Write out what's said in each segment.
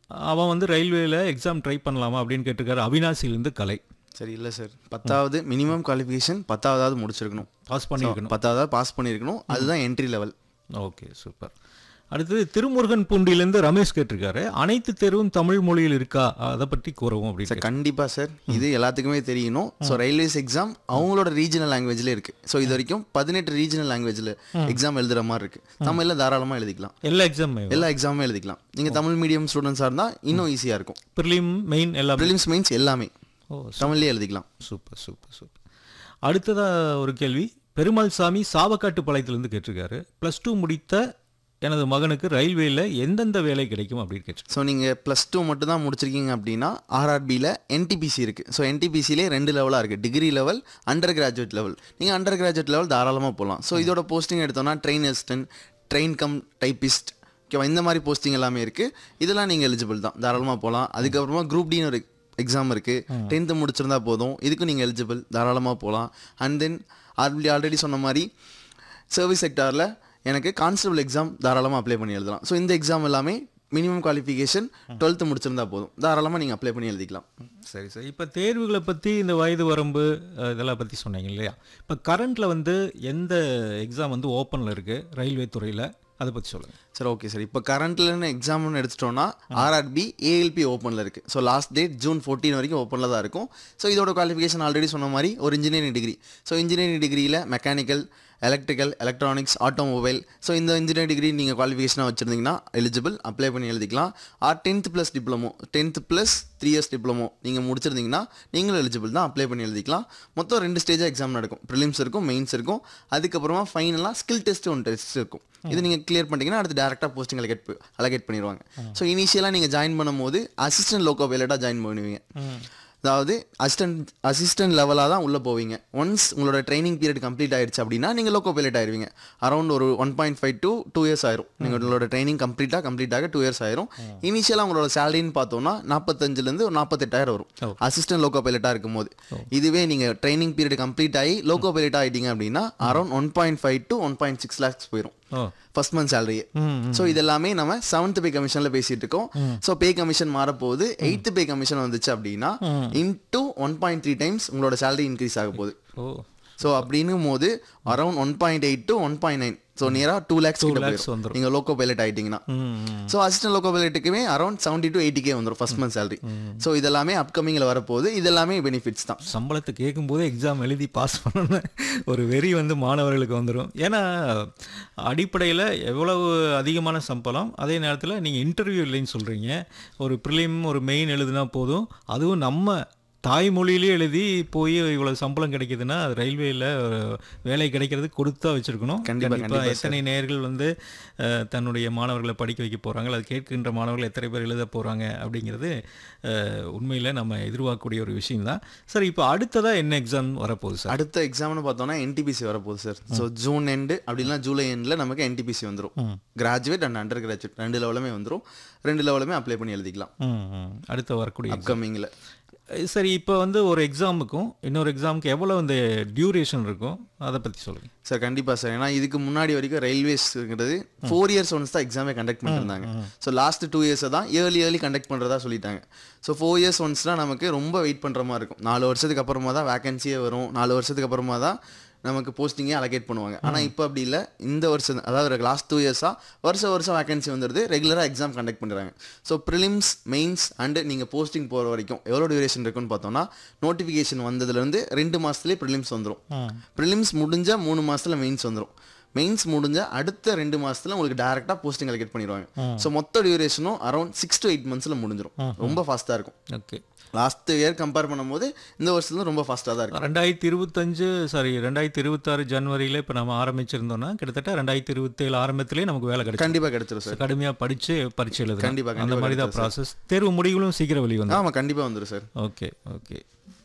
அவன் வந்து ரயில்வேல எக்ஸாம் ட்ரை பண்ணலாமா அப்படின்னு கேட்டிருக்காரு அவினாசியிலேருந்து கலை சரி இல்லை சார் பத்தாவது மினிமம் குவாலிஃபிகேஷன் பத்தாவதாவது முடிச்சிருக்கணும் பாஸ் பண்ணியிருக்கணும் பத்தாவதாவது பாஸ் பண்ணியிருக்கணும் அதுதான் என்ட்ரி லெவல் ஓகே சூப்பர் அடுத்தது திருமுருகன் பூண்டியிலேருந்து ரமேஷ் கேட்டிருக்காரு அனைத்து தேர்வும் தமிழ் மொழியில் இருக்கா அதை பற்றி கூறவும் அப்படின்னு சார் கண்டிப்பாக சார் இது எல்லாத்துக்குமே தெரியணும் ஸோ ரயில்வேஸ் எக்ஸாம் அவங்களோட ரீஜனல் லாங்குவேஜில் இருக்குது ஸோ இது வரைக்கும் பதினெட்டு ரீஜனல் லாங்குவேஜில் எக்ஸாம் எழுதுகிற மாதிரி இருக்குது தமிழில் தாராளமாக எழுதிக்கலாம் எல்லா எக்ஸாம் எல்லா எக்ஸாமும் எழுதிக்கலாம் நீங்கள் தமிழ் மீடியம் ஸ்டூடெண்ட்ஸாக இருந்தால் இன்னும் ஈஸியாக இருக்கும் ப்ரிலிம் மெயின் எல்லாமே ப்ரிலிம்ஸ் மெயின்ஸ் எல்லாமே ஓ தமிழ்லேயே எழுதிக்கலாம் சூப்பர் சூப்பர் சூப்பர் அடுத்ததா ஒரு கேள்வி பெருமாள் சாமி சாவக்காட்டு பாளையத்திலிருந்து கேட்டிருக்காரு ப்ளஸ் டூ முடித்த எனது மகனுக்கு ரயில்வேல எந்தெந்த வேலை கிடைக்கும் அப்படின்னு கேட்டிருக்காரு ஸோ நீங்கள் ப்ளஸ் டூ மட்டும் தான் முடிச்சிருக்கீங்க அப்படின்னா ஆர்ஆர்பியில் என்டிபிசி இருக்குது ஸோ என்டிபிசிலே ரெண்டு லெவலாக இருக்குது degree level undergraduate level நீங்கள் அண்டர் கிராஜுவேட் லெவல் தாராளமாக போகலாம் ஸோ இதோட போஸ்டிங் எடுத்தோம்னா train assistant train cum typist ஓகேவா இந்த மாதிரி போஸ்டிங் எல்லாமே இருக்குது இதெல்லாம் நீங்கள் எலிஜிபிள் தான் தாராளமாக போகலாம் அதுக்கப்புறமா குரூப் டின்னு ஒரு எக்ஸாம் இருக்குது டென்த்து முடிச்சிருந்தா போதும் இதுக்கும் நீங்கள் எலிஜிபிள் தாராளமாக போகலாம் அண்ட் தென் ஆல்ரெடி ஆல்ரெடி சொன்ன மாதிரி சர்வீஸ் செக்டாரில் எனக்கு கான்ஸ்டபிள் எக்ஸாம் தாராளமாக அப்ளை பண்ணி எழுதலாம் ஸோ இந்த எக்ஸாம் எல்லாமே மினிமம் குவாலிஃபிகேஷன் டுவெல்த்து முடிச்சிருந்தா போதும் தாராளமாக நீங்கள் அப்ளை பண்ணி எழுதிக்கலாம் சரி சரி இப்போ தேர்வுகளை பற்றி இந்த வயது வரம்பு அஹ், இதெல்லாம் பற்றி சொன்னீங்க இல்லையா இப்போ கரண்ட்டில் வந்து எந்த எக்ஸாம் வந்து ஓப்பனில் இருக்குது ரயில்வே துறையில் அதை பற்றி சொல்லுங்கள் சரி ஓகே சார் இப்போ கரண்ட்லன்னு எக்ஸாம்னு எடுத்துட்டோம்னா ஆர்ஆர்பி ஏஎல்பி ஓப்பனில் இருக்குது so last date June fourteen வரைக்கும் ஓப்பனில் தான் இருக்கும் ஸோ இதோட குவாலிஃபிகேஷன் ஆல்ரெடி சொன்ன மாதிரி ஒரு இன்ஜினியரிங் டிகிரி ஸோ இன்ஜினியரிங் டிகிரியில் mechanical electrical electronics automobile so இந்த இன்ஜினியரிங் டிகிரி நீங்கள் குவாலிஃபிகேஷனாக வச்சுருந்தீங்கன்னா எலிஜிபிள் அப்ளை பண்ணி எழுதிக்கலாம் or tenth plus diploma tenth plus three years diploma நீங்கள் முடிச்சிருந்தீங்கன்னா நீங்களும் எலிஜிபிள் தான் அப்ளை பண்ணி எழுதிக்கலாம் மொத்தம் ரெண்டு ஸ்டேஜாக எக்ஸாம் நடக்கும் ப்ரிலிம்ஸ் இருக்கும் மெயின்ஸ் இருக்கும் அதுக்கப்புறமா ஃபைனலாக ஸ்கில் டெஸ்ட் ஒன்று டெஸ்ட் இருக்கும் இது நீங்கள் கிளியர் பண்ணிட்டீங்கன்னா அடுத்து டேரெக்டாக போஸ்டிங் அலகேட் அலகேட் பண்ணிடுவாங்க ஸோ இனிஷியலாக நீங்கள் ஜாயின் பண்ணும்போது அசிஸ்டன்ட் லோக்கோ பைலட்டாக ஜாயின் பண்ணுவீங்க அதாவது அசிஸ்டன்ட் அசிஸ்டன்ட் லெவலாக தான் உள்ளே போவீங்க ஒன்ஸ் உங்களோட ட்ரைனிங் பீரியட் கம்ப்ளீட் ஆயிடுச்சு அப்படின்னா நீங்கள் லோக்கோ பைலட் ஆயிருவீங்க அரௌண்ட் ஒரு one point five to two years ஆயிரும் நீங்கள் உங்களோட ட்ரைனிங் கம்ப்ளீட்டாக கம்ப்ளீட் ஆக டூ இயர்ஸ் ஆயிரும் இனிஷியலாக உங்களோட சேலரின்னு பார்த்தோம்னா நாற்பத்தஞ்சுலேருந்து ஒரு நாற்பத்தெட்டாயிரம் வரும் அசிஸ்டன்ட் லோக்கோ பைலட்டாக இருக்கும்போது இதுவே நீங்கள் ட்ரைனிங் பீரியட் கம்ப்ளீட் ஆகி லோக்கோ பைலட் ஆகிட்டீங்க அப்படின்னா around one point five to one point six lakhs போயிடும் ஓ ஃபர்ஸ்ட் மந்த் சேலரியே ஸோ இதெல்லாமே நம்ம செவன்த் பே கமிஷனில் பேசிட்டு இருக்கோம் ஸோ பே கமிஷன் மாறப்போகுது எயித்து பே கமிஷன் வந்துச்சு அப்படின்னா into one point three times உங்களோட சேலரி இன்க்ரீஸ் ஆக போகுது ஓ ஸோ அப்படின்னும் போது around one point eight to one point nine so நியராக டூ லேக்ஸ் கிட்ட lakhs போயிடும் வந்துரும். நீங்கள் லோக்கோ பைலட் ஆகிட்டீங்கன்னா ம் ஸோ அசிஸ்டன்ட் லோக்கோ பைலட்டுக்குமே around seventy to eighty K வந்துடும் ஃபர்ஸ்ட் மந்த் சேலரி ஸோ இதெல்லாமே அப்கமிங்கில் வரப்போகுது இதெல்லாமே பெனிஃபிட்ஸ் தான் சம்பளத்தை கேட்கும்போதே எக்ஸாம் எழுதி பாஸ் பண்ணணும் ஒரு வெறி வந்து மாணவர்களுக்கு வந்துடும் ஏன்னா அடிப்படையில் எவ்வளவு அதிகமான சம்பளம் அதே நேரத்தில் நீங்கள் இன்டர்வியூ இல்லைன்னு சொல்கிறீங்க ஒரு ப்ரிலிம் ஒரு மெயின் எழுதுனா போதும் அதுவும் நம்ம தாய்மொழியிலே எழுதி போய் இவ்வளவு சம்பளம் கிடைக்குதுன்னா அது ரயில்வேல வேலை கிடைக்கிறது கொடுத்தா வச்சிருக்கணும் கண்டிப்பா, கண்டிப்பா எத்தனை நேர்கள் வந்து அஹ், தன்னுடைய மாணவர்களை படிக்க வைக்க போறாங்க அது கேட்கின்ற மாணவர்கள் எத்தனை பேர் எழுத போறாங்க அப்படிங்கிறது அஹ், உண்மையில நம்ம எதிர்பார்க்கக்கூடிய ஒரு விஷயம் தான் சார் இப்போ அடுத்ததா என்ன எக்ஸாம் வரப்போகுது சார் அடுத்த எக்ஸாம்னு பார்த்தோம்னா என்டிபிசி வரப்போகுது சார் ஸோ ஜூன் எண்டு அப்படின்னா ஜூலை எண்டில் நமக்கு என்டிபிசி வந்துடும் கிராஜுவேட் அண்ட் அண்டர் கிராஜுவேட் ரெண்டு லெவலுமே வந்துடும் ரெண்டு லெவலுமே அப்ளை பண்ணி எழுதிக்கலாம் ம், ம். அடுத்து வரக்கூடிய exam. அப்கமிங்கில் அஹ், சரி இப்போ வந்து ஒரு எக்ஸாமுக்கும் இன்னொரு எக்ஸாமுக்கு எவ்வளோ இந்த டியூரேஷன் இருக்கும் அதை பற்றி சொல்லுங்க சார் கண்டிப்பாக சார் ஏன்னா இதுக்கு முன்னாடி வரைக்கும் ரயில்வேஸ்ங்கிறது ஃபோர் இயர்ஸ் ஒன்ஸ் தான் எக்ஸாமே கண்டக்ட் பண்ணிருந்தாங்க ஸோ லாஸ்ட் டூ இயர்ஸை தான் இயர்லி இயர்லி கண்டக்ட் பண்ணுறதா சொல்லிட்டாங்க ஸோ ஃபோர் இயர்ஸ் ஒன்ஸ்னால் நமக்கு ரொம்ப வெயிட் பண்ணுற மாதிரி இருக்கும் நாலு வருஷத்துக்கு அப்புறமா தான் வேகன்சியே வரும் நாலு வருஷத்துக்கு அப்புறமா தான் நமக்கு போஸ்டிங்கே அலகேட் பண்ணுவாங்க ஆனால் இப்போ அப்படி இல்லை இந்த வருஷம் அதாவது லாஸ்ட் டூ இயர்ஸாக வருஷம் வருஷம் வேகன்சி வந்துடுது ரெகுலராக எக்ஸாம் கண்டக்ட் பண்ணுறாங்க ஸோ ப்ரிலிம்ஸ் மெயின்ஸ் அண்டு நீங்கள் போஸ்டிங் போகிற வரைக்கும் எவ்வளோ டியூரேஷன் இருக்குன்னு பார்த்தோம்னா நோட்டிஃபிகேஷன் வந்ததுலேருந்து ரெண்டு மாதத்துலேயே ப்ரிலிம்ஸ் வந்துடும் ப்ரிலிம்ஸ் முடிஞ்ச மூணு மாசத்துல மெயின்ஸ் வந்துடும் மெயின்ஸ் முடிஞ்ச அடுத்த ரெண்டு மாசத்துல உங்களுக்கு டேரெக்டாக போஸ்டிங் அலகேட் பண்ணிடுவாங்க ஸோ மொத்த டியூரேஷனும் அரௌண்ட் சிக்ஸ் டு எயிட் மந்த்ஸில் முடிஞ்சிடும் ரொம்ப ஃபாஸ்ட்டாக இருக்கும் ஓகே லாஸ்ட் இயர் கம்பேர் பண்ணும்போது இந்த வருஷத்துல ரொம்ப ஃபாஸ்ட்டாக தான் இருக்கும் ரெண்டாயிரத்தி இருபத்தஞ்சு சாரி ரெண்டாயிரத்தி இருபத்தாறு ஜனவரியில் இப்போ நம்ம ஆரம்பிச்சிருந்தோம்னா கிட்டத்தட்ட ரெண்டாயிரத்தி இருபத்தேழு ஆரம்பத்திலே நமக்கு வேலை கிடைக்கும் கண்டிப்பாக கிடைச்சிரும் சார் கடுமையாக படித்து பரீட்சை எழுதணும் கண்டிப்பா, அந்த கண்டிப்பா மாதிரி தான் ப்ராசஸ் தேர்வு முடிவுகளும் சீக்கிரம் வெளி வந்து ஆமாம் கண்டிப்பாக வந்துடும் சார் ஓகே ஓகே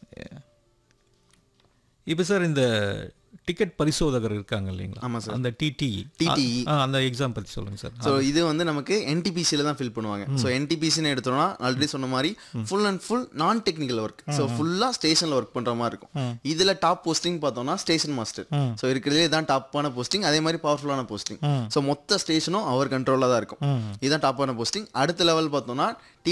இப்போ சார் இந்த டிக்கெட் பரிசோதகர் இருக்காங்க இல்லைங்களா ஆமா சார். அந்த டிடி TTE. அந்த எக்ஸாம் பற்றி சொல்லுங்க சார் ஸோ இது வந்து நமக்கு என்டிபிசியில் தான் ஃபில் பண்ணுவாங்க ஸோ என்டிபிசின்னு எடுத்தோம்னா ஆல்ரெடி சொன்ன மாதிரி full and full non technical work so ஃபுல்லாக ஸ்டேஷனில் ஒர்க் பண்ணுற மாதிரி இருக்கும் இதில் டாப் போஸ்டிங் பார்த்தோம்னா ஸ்டேஷன் மாஸ்டர் ஸோ இருக்கிறதுலே தான் டாப்பான போஸ்டிங் அதே மாதிரி பவர்ஃபுல்லான போஸ்டிங் ஸோ மொத்த ஸ்டேஷனும் அவர் கண்ட்ரோலில் தான் இருக்கும் இதுதான் டாப்பான போஸ்டிங் அடுத்த லெவல் பார்த்தோம்னா